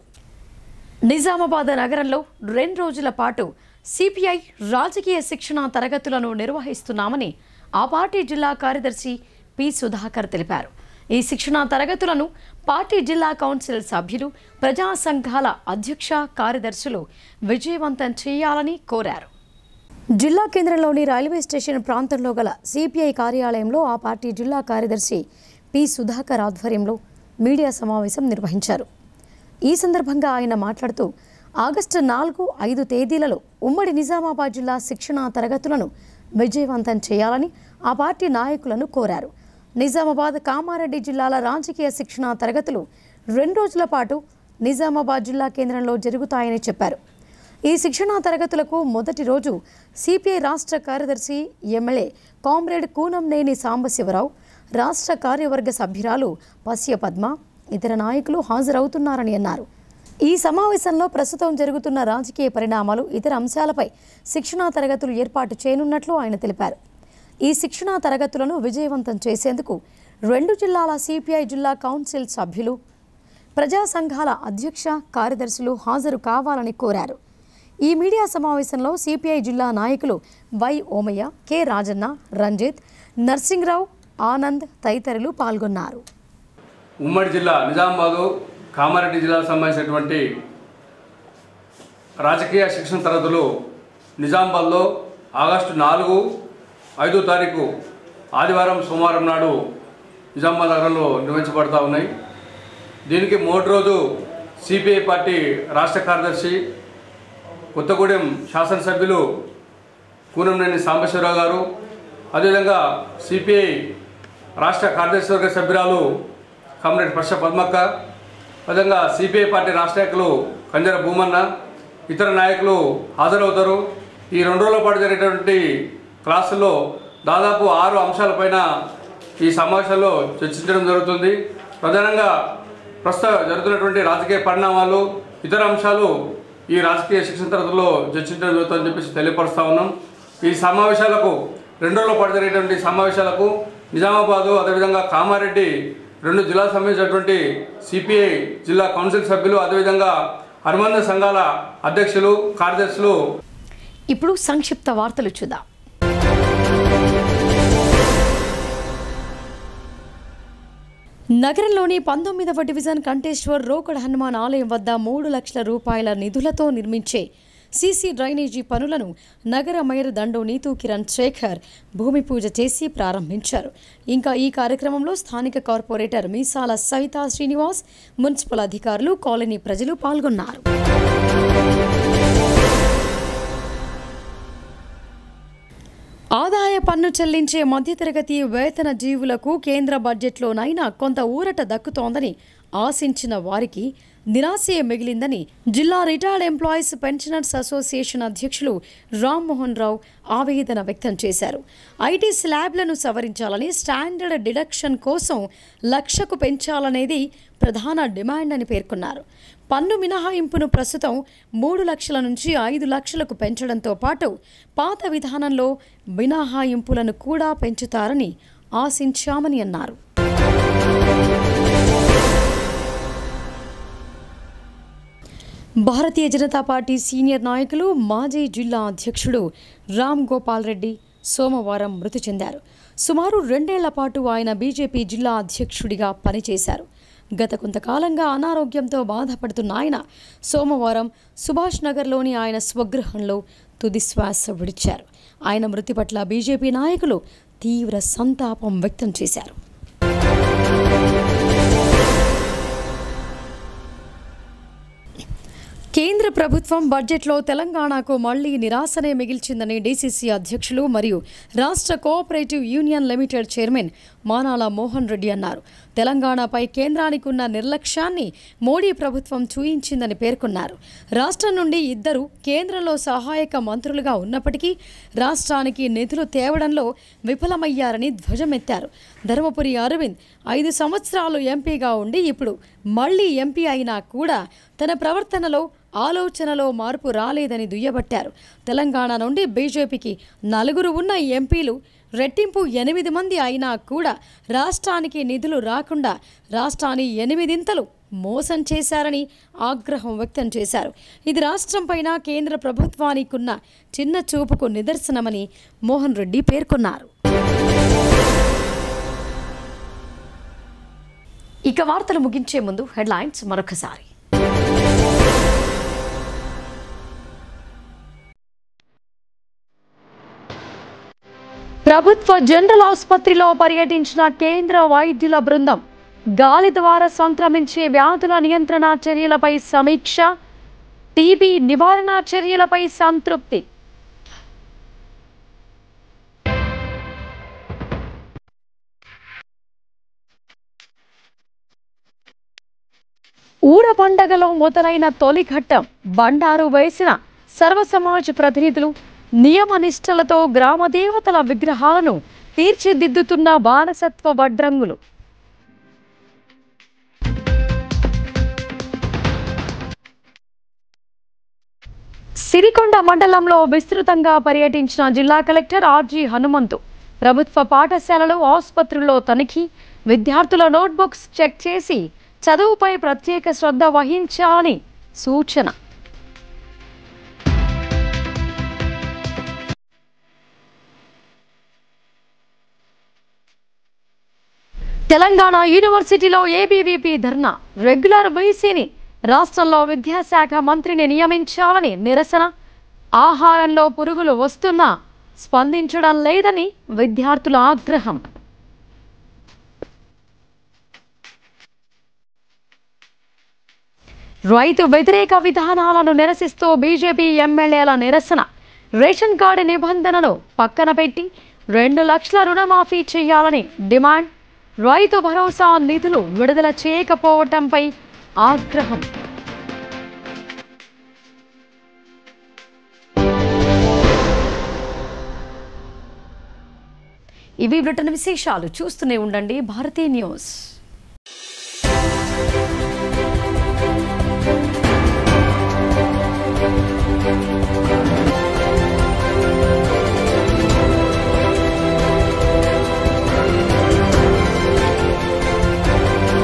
నిజామాబాద్ నగరంలో రెండు రోజుల పాటు సిపిఐ రాజకీయ శిక్షణ తరగతులను నిర్వహిస్తున్నామని ఆ పార్టీ జిల్లా కార్యదర్శి పి సుధాకర్ తెలిపారు ఈ శిక్షణ తరగతులను పార్టీ జిల్లా కౌన్సిల్ సభ్యులు ప్రజా సంఘాల అధ్యక్ష కార్యదర్శులు విజయవంతం చేయాలని కోరారు జిల్లా కేంద్రంలోని రైల్వే స్టేషన్ ప్రాంతంలో గల సిపిఐ కార్యాలయంలో ఆ పార్టీ జిల్లా కార్యదర్శి పి సుధాకర్ ఆధ్వర్యంలో మీడియా సమావేశం నిర్వహించారు ఈ సందర్భంగా ఆయన మాట్లాడుతూ ఆగస్టు నాలుగు ఐదు తేదీలలో ఉమ్మడి నిజామాబాద్ జిల్లా శిక్షణా తరగతులను విజయవంతం చేయాలని ఆ పార్టీ నాయకులను కోరారు నిజామాబాద్ కామారెడ్డి జిల్లాల రాజకీయ శిక్షణా తరగతులు రెండు రోజుల పాటు నిజామాబాద్ జిల్లా కేంద్రంలో జరుగుతాయని చెప్పారు ఈ శిక్షణా తరగతులకు మొదటి రోజు సిపిఐ రాష్ట్ర కార్యదర్శి ఎమ్మెల్యే కామ్రేడ్ కూనంనేని సాంబశివరావు రాష్ట్ర కార్యవర్గ సభ్యురాలు పశ్య పద్మ ఇతర నాయకులు హాజరవుతున్నారని అన్నారు ఈ సమావేశంలో ప్రస్తుతం జరుగుతున్న రాజకీయ పరిణామాలు ఇతర అంశాలపై శిక్షణా తరగతులు ఏర్పాటు చేయనున్నట్లు ఆయన తెలిపారు ఈ శిక్షణా తరగతులను విజయవంతం చేసేందుకు రెండు జిల్లాల సిపిఐ జిల్లా కౌన్సిల్ సభ్యులు ప్రజా సంఘాల అధ్యక్ష కార్యదర్శులు హాజరు కావాలని కోరారు ఈ మీడియా సమావేశంలో సిపిఐ జిల్లా నాయకులు వై ఓమయ్య కె రాజన్న రంజిత్ నర్సింగ్రావు ఆనంద్ తదితరులు పాల్గొన్నారు ఉమ్మడి జిల్లా నిజామాబాదు కామారెడ్డి జిల్లాకు సంబంధించినటువంటి రాజకీయ శిక్షణ తరగతులు నిజామాబాద్లో ఆగస్టు నాలుగు ఐదో తారీఖు ఆదివారం సోమవారం నాడు నిజామాబాద్ నగరంలో నిర్వహించబడతా ఉన్నాయి దీనికి మొదటి రోజు సిపిఐ పార్టీ రాష్ట్ర కార్యదర్శి కొత్తగూడెం శాసనసభ్యులు కూనంనేని సాంబశివరావు గారు అదేవిధంగా సిపిఐ రాష్ట్ర కార్యదర్శి వర్గ సభ్యురాలు కామ్రేడ్ పర్ష పద్మక్క అదేవిధంగా సిపిఐ పార్టీ రాష్ట్ర నాయకులు కంజర భూమన్న ఇతర నాయకులు హాజరవుతారు ఈ రెండు రోజుల పాటు జరిగేటువంటి క్లాసుల్లో దాదాపు ఆరు అంశాలపైన ఈ సమావేశంలో చర్చించడం జరుగుతుంది ప్రధానంగా ప్రస్తుత జరుగుతున్నటువంటి రాజకీయ పరిణామాలు ఇతర అంశాలు ఈ రాజకీయ శిక్షణ తరగతిలో చర్చించడం జరుగుతుందని చెప్పేసి తెలియపరుస్తా ఉన్నాం ఈ సమావేశాలకు రెండు రోజుల పాటు జరిగేటువంటి సమావేశాలకు నిజామాబాదు అదేవిధంగా కామారెడ్డి రెండు జిల్లాలకు సంబంధించినటువంటి సిపిఐ జిల్లా కౌన్సిల్ సభ్యులు అదేవిధంగా అనుబంధ సంఘాల అధ్యక్షులు కార్యదర్శులు ఇప్పుడు సంక్షిప్త వార్తలు చూద్దాం నగరంలోని పంతొమ్మిదవ డివిజన్ కంటేశ్వర్ రోకడ్ హనుమాన్ ఆలయం వద్ద మూడు లక్షల రూపాయల నిధులతో నిర్మించే సీసీ డ్రైనేజీ పనులను నగర మేయర్ దండు నీతూ కిరణ్ శేఖర్ భూమి పూజ చేసి ప్రారంభించారు ఇంకా ఈ కార్యక్రమంలో స్థానిక కార్పొరేటర్ మీసాల సవితా శ్రీనివాస్ మున్సిపల్ అధికారులు కాలనీ ప్రజలు పాల్గొన్నారు ఆదాయ పన్ను చెల్లించే మధ్యతరగతి వేతన జీవులకు కేంద్ర బడ్జెట్లోనైనా కొంత ఊరట దక్కుతోందని ఆశించిన వారికి నిరాశే మిగిలిందని జిల్లా రిటైర్డ్ ఎంప్లాయీస్ పెన్షనర్స్ అసోసియేషన్ అధ్యక్షులు రామ్మోహన్ రావు ఆవేదన వ్యక్తం చేశారు ఐటీ స్లాబ్లను సవరించాలని స్టాండర్డ్ డిడక్షన్ కోసం లక్షకు పెంచాలనేది ప్రధాన డిమాండ్ అని పేర్కొన్నారు పన్ను మినహాయింపును ప్రస్తుతం మూడు లక్షల నుంచి ఐదు లక్షలకు పెంచడంతో పాటు పాత విధానంలో మినహాయింపులను కూడా పెంచుతారని ఆశించామని అన్నారు భారతీయ జనతా పార్టీ సీనియర్ నాయకులు మాజీ జిల్లా అధ్యక్షుడు రామ్ గోపాల్ రెడ్డి సోమవారం మృతి చెందారు సుమారు రెండేళ్ల పాటు ఆయన బీజేపీ జిల్లా అధ్యక్షుడిగా పనిచేశారు గత కొంతకాలంగా అనారోగ్యంతో బాధపడుతున్న ఆయన సోమవారం సుభాష్ నగర్లోని ఆయన స్వగృహంలో తుది శ్వాస విడిచారు ఆయన మృతి పట్ల బీజేపీ నాయకులు తీవ్ర సంతాపం వ్యక్తం చేశారు కేంద్ర ప్రభుత్వం బడ్జెట్లో తెలంగాణకు మళ్లీ నిరాశనే మిగిల్చిందని డీసీసీ అధ్యక్షులు మరియు రాష్ట్ర cooperative union limited chairman Manala Mohan Reddy అన్నారు తెలంగాణపై కేంద్రానికి ఉన్న నిర్లక్ష్యాన్ని మోడీ ప్రభుత్వం చూయించిందని పేర్కొన్నారు రాష్ట్రం నుండి ఇద్దరు కేంద్రంలో సహాయక మంత్రులుగా ఉన్నప్పటికీ రాష్ట్రానికి నిధులు తేవడంలో విఫలమయ్యారని ధ్వజమెత్తారు ధర్మపురి అరవింద్ ఐదు సంవత్సరాలు ఎంపీగా ఉండి ఇప్పుడు మళ్లీ ఎంపీ అయినా కూడా తన ప్రవర్తనలో ఆలోచనలో మార్పు రాలేదని దుయ్యబట్టారు తెలంగాణ నుండి బీజేపీకి నలుగురు ఉన్న ఎంపీలు రెట్టింపు ఎనిమిది మంది అయినా కూడా రాష్ట్రానికి నిధులు రాకుండా రాష్ట్రాన్ని ఎనిమిదింతలు మోసం చేశారని ఆగ్రహం వ్యక్తం చేశారు ఇది రాష్ట్రంపైన కేంద్ర ప్రభుత్వానికున్న చిన్న చూపుకు నిదర్శనమని మోహన్ రెడ్డి పేర్కొన్నారు ఇక వార్తలు ముగించే ముందు హెడ్లైన్స్ మరొకసారి ప్రభుత్వ జనరల్ ఆసుపత్రిలో పర్యటించిన కేంద్ర వైద్యుల బృందం గాలి ద్వారా సంక్రమించే వ్యాధుల నియంత్రణ చర్యలపై సమీక్ష టీబీ నివారణ చర్యలపై సంతృప్తి ఊర పండగలో మొదలైన తొలి ఘట్టం బండారు వేసిన సర్వసమాజ్ ప్రతినిధులు నియమ నిష్టలతో గ్రామ దేవతల విగ్రహాలను తీర్చిదిద్దుతున్న బాలసత్వ వడ్రంగులు సిరికొండ మండలంలో విస్తృతంగా పర్యటించిన జిల్లా కలెక్టర్ ఆర్జీ హనుమంతు ప్రభుత్వ పాఠశాలలు ఆసుపత్రుల్లో తనిఖీ విద్యార్థుల నోట్బుక్స్ చెక్ చేసి చదువుపై ప్రత్యేక శ్రద్ధ వహించాలని సూచన తెలంగాణ యూనివర్సిటీలో ఏబీవీపీ ధర్నా రెగ్యులర్ వీసీని రాష్ట్రంలో విద్యాశాఖ మంత్రిని నియమించాలని నిరసన ఆహారంలో పురుగులు వస్తున్నా స్పందించడం లేదని విద్యార్థుల ఆగ్రహం రైతు వ్యతిరేక విధానాలను నిరసిస్తూ బీజేపీ ఎమ్మెల్యేల నిరసన రేషన్ కార్డు నిబంధనలు పక్కన పెట్టి రెండు లక్షల రుణమాఫీ చేయాలని డిమాండ్ రైతు భరోసా నిధులు విడుదల చేయకపోవటంపై ఆగ్రహం ఇవి బ్రిటన్ విశేషాలు చూస్తూనే ఉండండి భారతీ న్యూస్